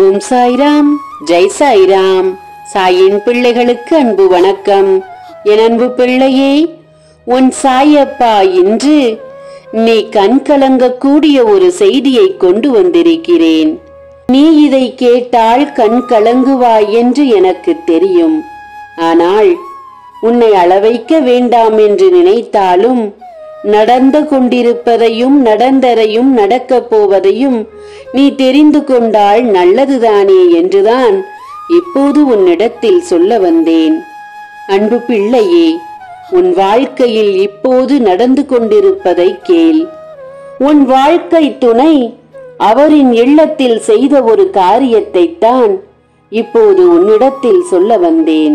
ஓம் சாய்ராம் ஜெய் சாய்ராம் சாயின் பிள்ளைகளுக்கு அன்பு வணக்கம் என் அன்பு பிள்ளையே உன் சாயப்பா இன்று நீ கண் கலங்கக்கூடிய ஒரு செய்தியை கொண்டு வந்திருக்கிறேன் நீ இதை கேட்டால் கண் கலங்குவாய் என்று எனக்கு தெரியும் ஆனால் உன்னை அளவைக்க வேண்டாம் என்று நினைத்தாலும் நடந்து கொண்டிருப்பதையும் நடந்ததையும் நடக்கப் போவதையும் நீ தெரிந்து கொண்டால் நல்லதுதானே என்றுதான் இப்போது உன்னிடத்தில் சொல்ல வந்தேன் அன்பு பிள்ளையே உன் வாழ்க்கையில் இப்போது நடந்து கொண்டிருப்பதை கேள் உன் வாழ்க்கை துணை அவரின் இல்லத்தில் செய்த ஒரு காரியத்தைத்தான் இப்போது உன்னிடத்தில் சொல்ல வந்தேன்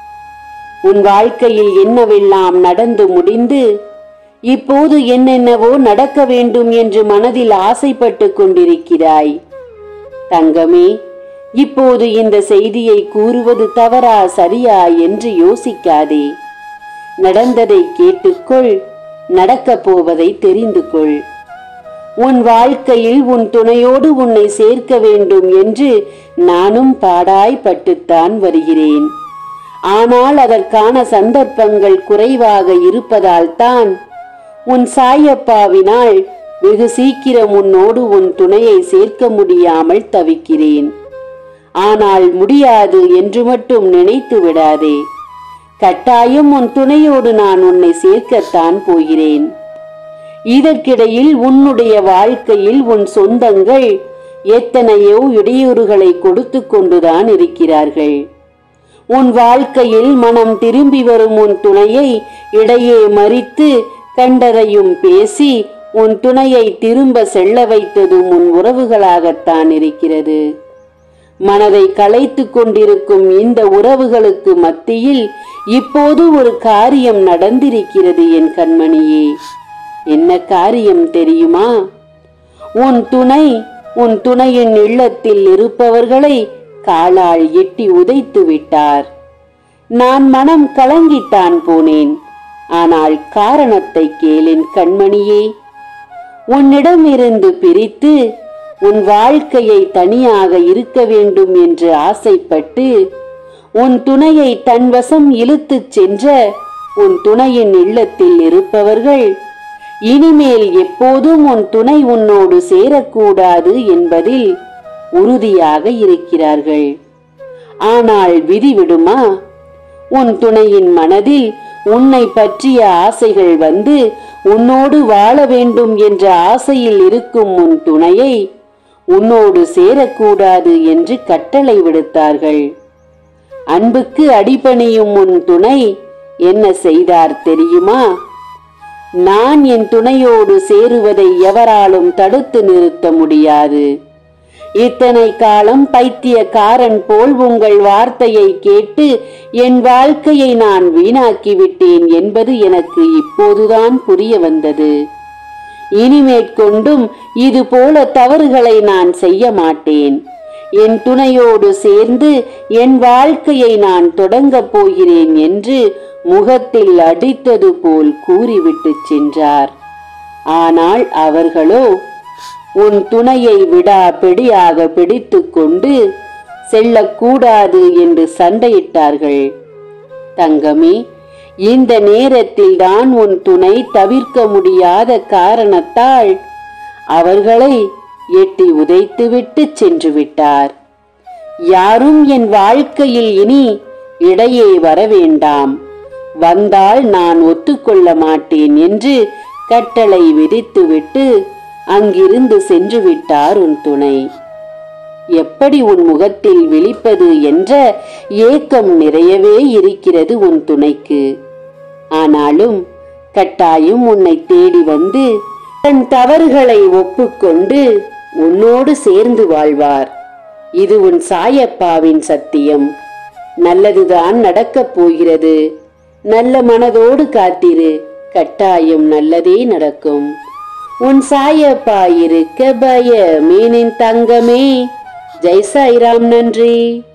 உன் வாழ்க்கையில் என்னவெல்லாம் நடந்து முடிந்து இப்போது என்னென்னவோ நடக்க வேண்டும் என்று மனதில் ஆசைப்பட்டு கொண்டிருக்கிறாய் தங்கமே இப்போது இந்த செய்தியை கூறுவது தவறா சரியா என்று யோசிக்காதே நடந்ததை கேட்டுக்கொள் நடக்கப் போவதை தெரிந்து கொள் உன் வாழ்க்கையில் உன் துணையோடு உன்னை சேர்க்க வேண்டும் என்று நானும் பாடாய்பட்டுத்தான் வருகிறேன் ஆனால் அதற்கான சந்தர்ப்பங்கள் குறைவாக இருப்பதால் தான் உன் சாயப்பாவினால் வெகு சீக்கிரம் உன்னோடு உன் துணையை சேர்க்க முடியாமல் தவிக்கிறேன் ஆனால் முடியாது என்று மட்டும் நினைத்து விடாதே கட்டாயம் உன் துணையோடு நான் உன்னை சேர்க்கத்தான் போகிறேன் இதற்கிடையில் உன்னுடைய வாழ்க்கையில் உன் சொந்தங்கள் எத்தனையோ இடையூறுகளை கொடுத்து கொண்டுதான் இருக்கிறார்கள் உன் வாழ்க்கையில் மனம் திரும்பி வரும் உன் துணையை இடையே மறித்து கண்டதையும் பேசி உன் துணையை திரும்ப செல்ல வைத்ததும் உன் உறவுகளாகத்தான் இருக்கிறது மனதை களைத்து கொண்டிருக்கும் இந்த உறவுகளுக்கு மத்தியில் இப்போது ஒரு காரியம் நடந்திருக்கிறது என் கண்மணியே என்ன காரியம் தெரியுமா உன் துணை உன் துணையின் இல்லத்தில் இருப்பவர்களை காலால் எட்டி உதைத்து விட்டார் நான் மனம் கலங்கித்தான் போனேன் ஆனால் காரணத்தை கேளின் கண்மணியே உன்னிடமிருந்து பிரித்து உன் வாழ்க்கையை தனியாக இருக்க வேண்டும் என்று ஆசைப்பட்டு உன் துணையை தன் வசம் இழுத்துச் சென்ற உன் துணையின் இல்லத்தில் இருப்பவர்கள் இனிமேல் எப்போதும் உன் துணை உன்னோடு சேரக்கூடாது என்பதில் உறுதியாக இருக்கிறார்கள் ஆனால் விதி விடுமா உன் துணையின் மனதில் உன்னை பற்றிய ஆசைகள் வந்து உன்னோடு வாழ வேண்டும் என்ற ஆசையில் இருக்கும் உன் துணையை உன்னோடு சேரக்கூடாது என்று கட்டளை விடுத்தார்கள் அன்புக்கு அடிபணியும் உன் துணை என்ன செய்தார் தெரியுமா நான் என் துணையோடு சேருவதை எவராலும் தடுத்து நிறுத்த முடியாது இத்தனை காலம் பைத்தியக்காரன் போல் உங்கள் வார்த்தையை கேட்டு என் வாழ்க்கையை நான் வீணாக்கி விட்டேன் என்பது எனக்கு இப்போதுதான் புரிய வந்தது இனிமேற்கொண்டும் இது போல தவறுகளை நான் செய்ய மாட்டேன் என் துணையோடு சேர்ந்து என் வாழ்க்கையை நான் தொடங்கப் போகிறேன் என்று முகத்தில் அடித்தது போல் கூறிவிட்டு சென்றார் ஆனால் அவர்களோ உன் துணையை விடா பிடியாக பிடித்து கொண்டு செல்லக்கூடாது என்று சண்டையிட்டார்கள் தங்கமே இந்த நேரத்தில் தான் உன் துணை தவிர்க்க முடியாத காரணத்தால் அவர்களை எட்டி உதைத்துவிட்டு சென்று விட்டார் யாரும் என் வாழ்க்கையில் இனி இடையே வர வேண்டாம் வந்தால் நான் ஒத்துக்கொள்ள மாட்டேன் என்று கட்டளை விதித்துவிட்டு அங்கிருந்து சென்று விட்டார் உன் துணை எப்படி உன் முகத்தில் விழிப்பது என்ற ஏக்கம் நிறையவே இருக்கிறது உன் துணைக்கு ஆனாலும் கட்டாயம் உன்னை தேடி வந்து தன் தவறுகளை ஒப்புக்கொண்டு உன்னோடு சேர்ந்து வாழ்வார் இது உன் சாயப்பாவின் சத்தியம் நல்லதுதான் நடக்கப் போகிறது நல்ல மனதோடு காத்திரு கட்டாயம் நல்லதே நடக்கும் உன் சாயப்பா இருக்க பயமேனின் தங்கமே ஜெய் சாய்ராம் நன்றி